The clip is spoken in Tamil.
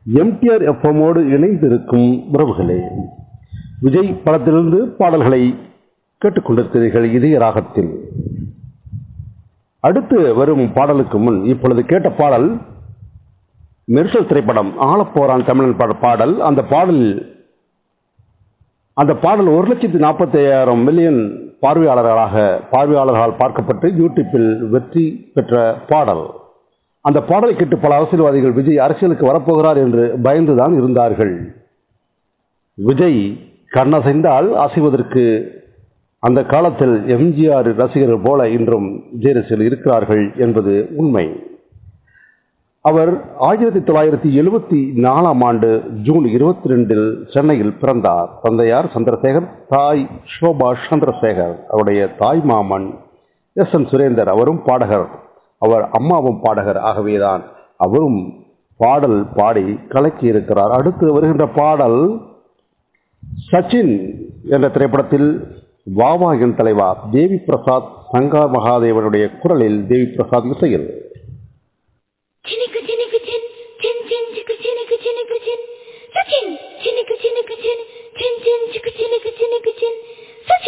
எம்டிஆர் எஃப்எம்மோடு இணைந்திருக்கும் உறவுகளே விஜய் படத்திலிருந்து பாடல்களை கேட்டுக்கொண்டிருக்கிறீர்கள் இதய ராகத்தில் அடுத்து வரும் பாடலுக்கு முன் இப்பொழுது கேட்ட பாடல் மெர்சல் திரைப்படம் ஆளப்போரான் தமிழன் பா- பாடல் அந்த பாடல் அந்த பாடல் ஒரு லட்சத்தி நாற்பத்தி ஐயாயிரம் மில்லியன் பார்வையாளர்களாக பார்வையாளர்களால் பார்க்கப்பட்டு யூடியூப்பில் வெற்றி பெற்ற பாடல் அந்த பாடலை கேட்டு பல அரசியல்வாதிகள் விஜய் அரசியலுக்கு வரப்போகிறார் என்று பயந்துதான் இருந்தார்கள் விஜய் கண்ணசைந்தால் அசைவதற்கு அந்த காலத்தில் எம்ஜிஆர் ரசிகர்கள் போல இன்றும் விஜய் ரசிகர்கள் இருக்கிறார்கள் என்பது உண்மை அவர் ஆயிரத்தி தொள்ளாயிரத்தி எழுபத்தி நாலாம் ஆண்டு ஜூன் இருபத்தி ரெண்டில் சென்னையில் பிறந்தார் தந்தையார் சந்திரசேகர் தாய் ஷோபா சந்திரசேகர் அவருடைய தாய் மாமன் எஸ் என் சுரேந்தர் அவரும் பாடகர் அவர் அம்மாவும் பாடகர் ஆகவேதான் அவரும் பாடல் பாடி கலக்கி இருக்கிறார் அடுத்து வருகின்ற பாடல் சச்சின் என்ற திரைப்படத்தில் வாவா என் தலைவா தேவி பிரசாத் சங்கா மகாதேவனுடைய குரலில் தேவி பிரசாத் இசையில்